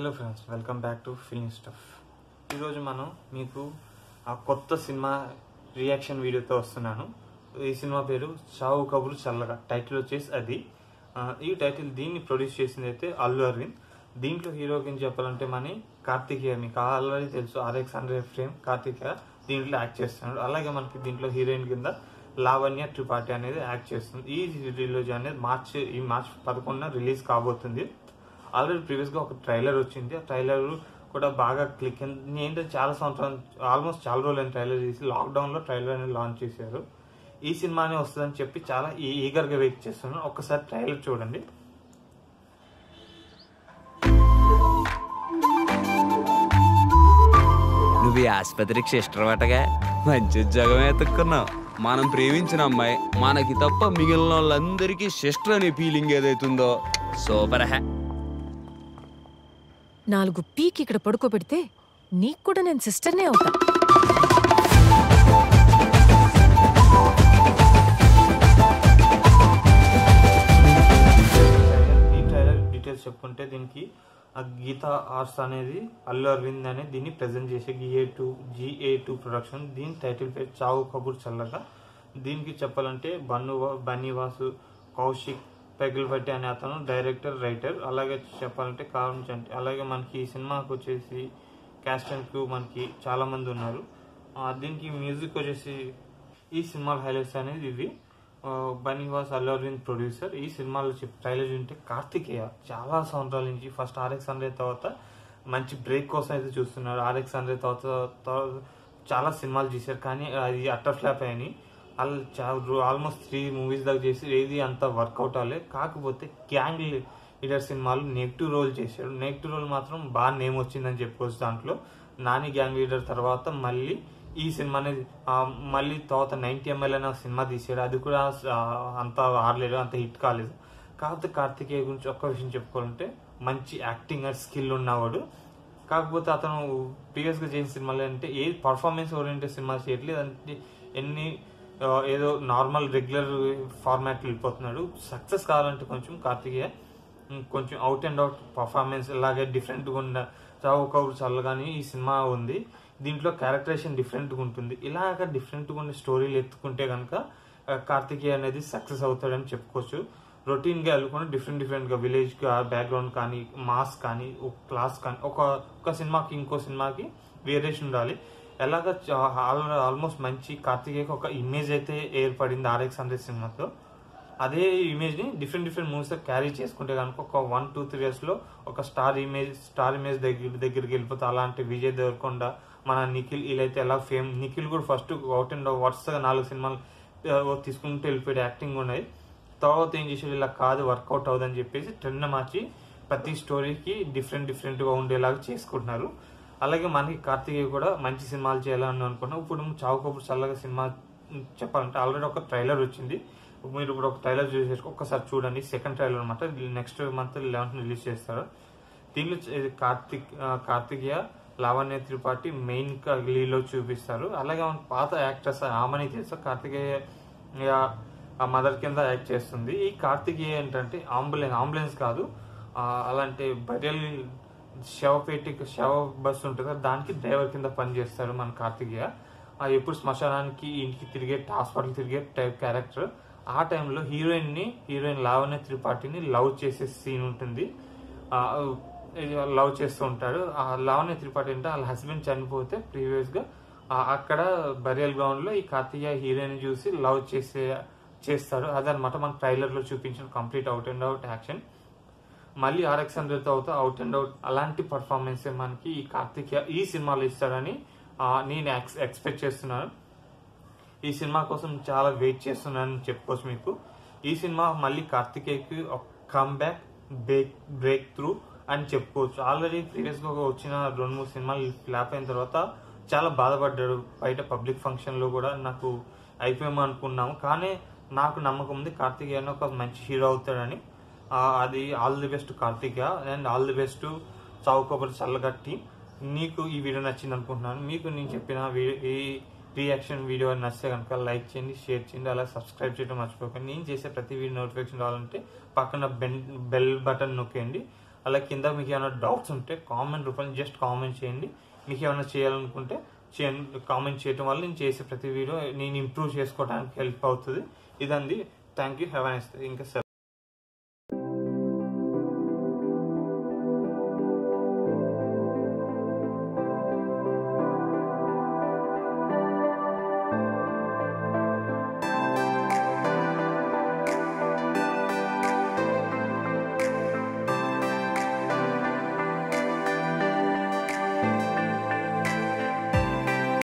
hello friends welcome back to film stuff ఈరోజు మనం మీకు ఆ కొత్త సినిమా రియాక్షన్ వీడియోతో వస్తున్నాను ఈ సినిమా పేరు చావు కబురు చల్లగా టైటిల్ వచ్చేసి అది ఆ, ఈ టైటిల్ దీన్ని ప్రొడ్యూస్ చేసింది అయితే అల్లు అరవింద్ దీంట్లో హీరో కింద చెప్పాలంటే మన కార్తికేయ మీకు ఆల్రెడీ తెలుసు ఆర్ఎక్స్ హండ్రెడ్ ఫ్రేమ్ కార్తికేయ దీంట్లో యాక్ట్ చేస్తున్నాడు అలాగే మనకి దీంట్లో హీరోయిన్ కింద లావణ్య త్రిపాఠి అనేది యాక్ట్ చేస్తుంది ఈ రిలీజ్ అనేది మార్చ్ ఈ మార్చ్ పదకొండున రిలీజ్ కాబోతుంది ఆల్రెడీ ప్రీవియస్గా ఒక ట్రైలర్ వచ్చింది ఆ ట్రైలర్ కూడా బాగా క్లిక్ అయింది ఏంటంటే చాలా సంవత్సరం ఆల్మోస్ట్ చాలా రోజులు ట్రైలర్ చేసి లాక్డౌన్లో ట్రైలర్ అనేది లాంచ్ చేశారు ఈ సినిమానే వస్తుందని చెప్పి చాలా ఈగర్గా వెయిట్ చేస్తున్నాను ఒక్కసారి ట్రైలర్ చూడండి నువ్వు ఈ ఆసుపత్రికి సిస్టర్ వాటగా మంచి ఉద్యోగమే ఎత్తుక్కున్నావు మనం ప్రేమించిన అమ్మాయి మనకి తప్ప మిగిలిన వాళ్ళందరికీ సిస్టర్ అనే ఫీలింగ్ ఏదైతుందో సూపర్ హే నాలుగు పీక్ ఇక్కడ పడుకోబెడితే నీకు కూడా నేను సిస్టర్నే అవుతా ఈ ట్రైలర్ డీటెయిల్స్ చెప్పుకుంటే దీనికి ఆ గీతా ఆర్ట్స్ అనేది అల్లు అరవింద్ అనేది దీన్ని ప్రజెంట్ చేసే G A two G A two production దీని టైటిల్ పేరు చావు కబూర్ చల్లగా దీనికి చెప్పాలంటే బన్ను బన్నీవాసు కౌశిక్ పెగిల్భట్టి అనే అతను డైరెక్టర్ రైటర్ అలాగే చెప్పాలంటే కారం చంటి అలాగే మనకి ఈ సినిమాకి వచ్చేసి క్యాస్ట్ అండ్ క్రూ మనకి చాలా మంది ఉన్నారు ఆ, దీనికి మ్యూజిక్ వచ్చేసి ఈ సినిమాల హైలైట్స్ అనేది ఇవి ఆ, బనీవాస్ అల్లు అరవింద్ ప్రొడ్యూసర్ ఈ సినిమాలో చెప్పి ట్రైలర్ ఉంటే కార్తికేయ చాలా సంవత్సరాల నుంచి ఫస్ట్ ఆర్ఎక్స్ హండ్రెడ్ తర్వాత మంచి బ్రేక్ కోసం అయితే చూస్తున్నారు ఆర్ఎక్స్ హండ్రెడ్ తర్వాత తర్వాత చాలా సినిమాలు చేశారు కానీ అది అట్టర్ ఫ్లాప్ అయినాయి వాళ్ళు ఆల్మోస్ట్ త్రీ మూవీస్ దాకా చేసి ఏది అంత వర్కౌట్ అవ్వలే కాకపోతే గ్యాంగ్ లీడర్ సినిమాలు నెగిటివ్ రోల్ చేశాడు నెగిటివ్ రోల్ మాత్రం బాగా నేమ్ వచ్చిందని చెప్పుకోవచ్చు దాంట్లో నాని గ్యాంగ్ లీడర్ తర్వాత మళ్ళీ ఈ సినిమాని ఆ, మళ్ళీ తర్వాత నైన్టీ ఎంఎల్ అనే ఒక సినిమా తీసాడు అది కూడా ఆ, అంత ఆడలేదు అంత హిట్ కాలేదు కాకపోతే కార్తికేయ గురించి ఒక్క విషయం చెప్పుకోవాలంటే మంచి యాక్టింగ్ స్కిల్ ఉన్నవాడు కాకపోతే అతను ప్రీవియస్గా చేసిన సినిమాలు అంటే ఏ పర్ఫార్మెన్స్ ఓరియంటెడ్ సినిమా చేయట్లేదు అంటే ఎన్ని ఆ, ఏదో నార్మల్ రెగ్యులర్ ఫార్మాట్ వెళ్ళిపోతున్నాడు సక్సెస్ కావాలంటే కొంచెం కార్తికేయ ఉమ్, కొంచెం అవుట్ అండ్ అవుట్ పర్ఫార్మెన్స్ ఇలాగే డిఫరెంట్గా ఉన్న చావు కబురు చల్లగాని ఈ సినిమా ఉంది దీంట్లో క్యారెక్టరేషన్ డిఫరెంట్గా ఉంటుంది ఇలాగ డిఫరెంట్గా ఉండే స్టోరీలు ఎత్తుకుంటే కనుక కార్తికేయ అనేది సక్సెస్ అవుతాడని చెప్పుకోవచ్చు రొటీన్గా వెళ్ళకుండా డిఫరెంట్ డిఫరెంట్గా విలేజ్ బ్యాక్గ్రౌండ్ కానీ మాస్ కానీ ఒక క్లాస్ కానీ ఒక ఒక సినిమాకి ఇంకో సినిమాకి వేరియేషన్ ఉండాలి ఎలాగ ఆల్మోస్ట్ మంచి కార్తికేయకి ఒక ఇమేజ్ అయితే ఏర్పడింది ఆర్ఎక్స్ హండ్రెడ్ సినిమాతో అదే ఇమేజ్ ని డిఫరెంట్ డిఫరెంట్ మూవీస్ క్యారీ చేసుకుంటే కనుక ఒక వన్ టూ త్రీ ఇయర్స్ లో ఒక స్టార్ ఇమేజ్ స్టార్ ఇమేజ్ దగ్గర దగ్గరికి వెళ్ళిపోతే అలాంటి విజయ్ దేవరకొండ మన నిఖిల్ వీళ్ళైతే ఎలా ఫేమ్ నిఖిల్ కూడా ఫస్ట్ అవుట్ అండ్ వరుసగా నాలుగు సినిమాలు ఆ, తీసుకుంటూ వెళ్ళిపోయాడు యాక్టింగ్ ఉన్నాయి తర్వాత ఏం చేసాడు ఇలా కాదు వర్కౌట్ అవుదని చెప్పేసి ట్రెండ్ మార్చి ప్రతి స్టోరీకి డిఫరెంట్ డిఫరెంట్ గా ఉండేలాగా చేసుకుంటున్నారు అలాగే మనకి కార్తికేయ కూడా మంచి సినిమాలు చేయాలని అనుకున్నాం ఇప్పుడు చావు కబుర్ చల్లగా సినిమా చెప్పాలంటే ఆల్రెడీ ఒక ట్రైలర్ వచ్చింది మీరు ఇప్పుడు ఒక ట్రైలర్ చూసేసి ఒక్కసారి చూడండి సెకండ్ ట్రైలర్ అనమాట నెక్స్ట్ మంత్ లెవెన్త్ రిలీజ్ చేస్తారు దీనిలో చ- కార్తిక్ ఆ, కార్తికేయ లావణ్య త్రిపాఠి మెయిన్ లీలో చూపిస్తారు అలాగే మన పాత యాక్టర్స్ ఆమెని తెలుసు కార్తికేయ ఆ, ఆ మదర్ కింద యాక్ట్ చేస్తుంది ఈ కార్తికేయ ఏంటంటే అంబులెన్స్ అంబులెన్స్ కాదు ఆ, అలాంటి బరియల్ శవపేటికి శవ బస్సు ఉంటుంది కదా, దానికి డ్రైవర్ కింద పనిచేస్తాడు మన కార్తికేయ ఆ, ఎప్పుడు శ్మశానానికి ఇంటికి తిరిగే హాస్పిటల్ తిరిగే టైప్ క్యారెక్టర్ ఆ టైంలో హీరోయిన్ ని హీరోయిన్ లావణ్య త్రిపాఠిని లవ్ చేసే సీన్ ఉంటుంది ఆ, లవ్ చేస్తూ ఉంటాడు ఆ లావణ్య త్రిపాఠి అంటే వాళ్ళ హస్బెండ్ చనిపోతే ప్రీవియస్ గా ఆ, అక్కడ బరియల్ గ్రౌండ్ లో ఈ కార్తికేయ హీరోయిన్ చూసి లవ్ చేసే చేస్తాడు అదనమాట మన ట్రైలర్ లో చూపించిన complete out and out action మళ్ళీ ఆర్ఎక్స్ హండ్రెడ్ తర్వాత అవుట్ అండ్ అవుట్ అలాంటి పర్ఫార్మెన్స్ మనకి ఈ కార్తికేయ ఈ సినిమాలో ఇస్తాడని ఆ, నేను ఎక్స్ ఎక్స్పెక్ట్ చేస్తున్నాను ఈ సినిమా కోసం చాలా వెయిట్ చేస్తున్నానని చెప్పుకోవచ్చు మీకు ఈ సినిమా మళ్ళీ కార్తికేయకి ఒక కమ్బ్యాక్ బ్రేక్ బ్రేక్ త్రూ అని చెప్పుకోవచ్చు ఆల్రెడీ ప్రీవియస్గా వచ్చిన రెండు మూడు సినిమాలు ఫ్లాప్ అయిన తర్వాత చాలా బాధపడ్డాడు బయట పబ్లిక్ ఫంక్షన్లో కూడా నాకు అయిపోయాము అనుకున్నాము కానీ నాకు నమ్మకం ఉంది కార్తికేయ అని ఒక మంచి హీరో అవుతాడని ఆ, అది all the best Karthikeya and all the best చౌకబడి చల్లగట్టి నీకు ఈ వీడియో నచ్చింది అనుకుంటున్నాను మీకు నేను చెప్పిన వీ- ఈ రియాక్షన్ వీడియో నచ్చితే కనుక లైక్ చేయండి షేర్ చేయండి అలా సబ్స్క్రైబ్ చేయడం మర్చిపోకండి నేను చేసే ప్రతి వీడియో నోటిఫికేషన్ రావాలంటే పక్కన బెల్ బెల్ బటన్ నొక్కేయండి అలా కింద మీకు ఏమైనా డౌట్స్ ఉంటే కామెంట్ రూపంలో జస్ట్ కామెంట్ చేయండి మీకు ఏమైనా చేయాలనుకుంటే చేయండి కామెంట్ చేయడం వల్ల నేను చేసే ప్రతి వీడియో నేను ఇంప్రూవ్ చేసుకోవడానికి హెల్ప్ అవుతుంది ఇదండి థ్యాంక్ యూ హ్యావ్ నైస్ ఇంకా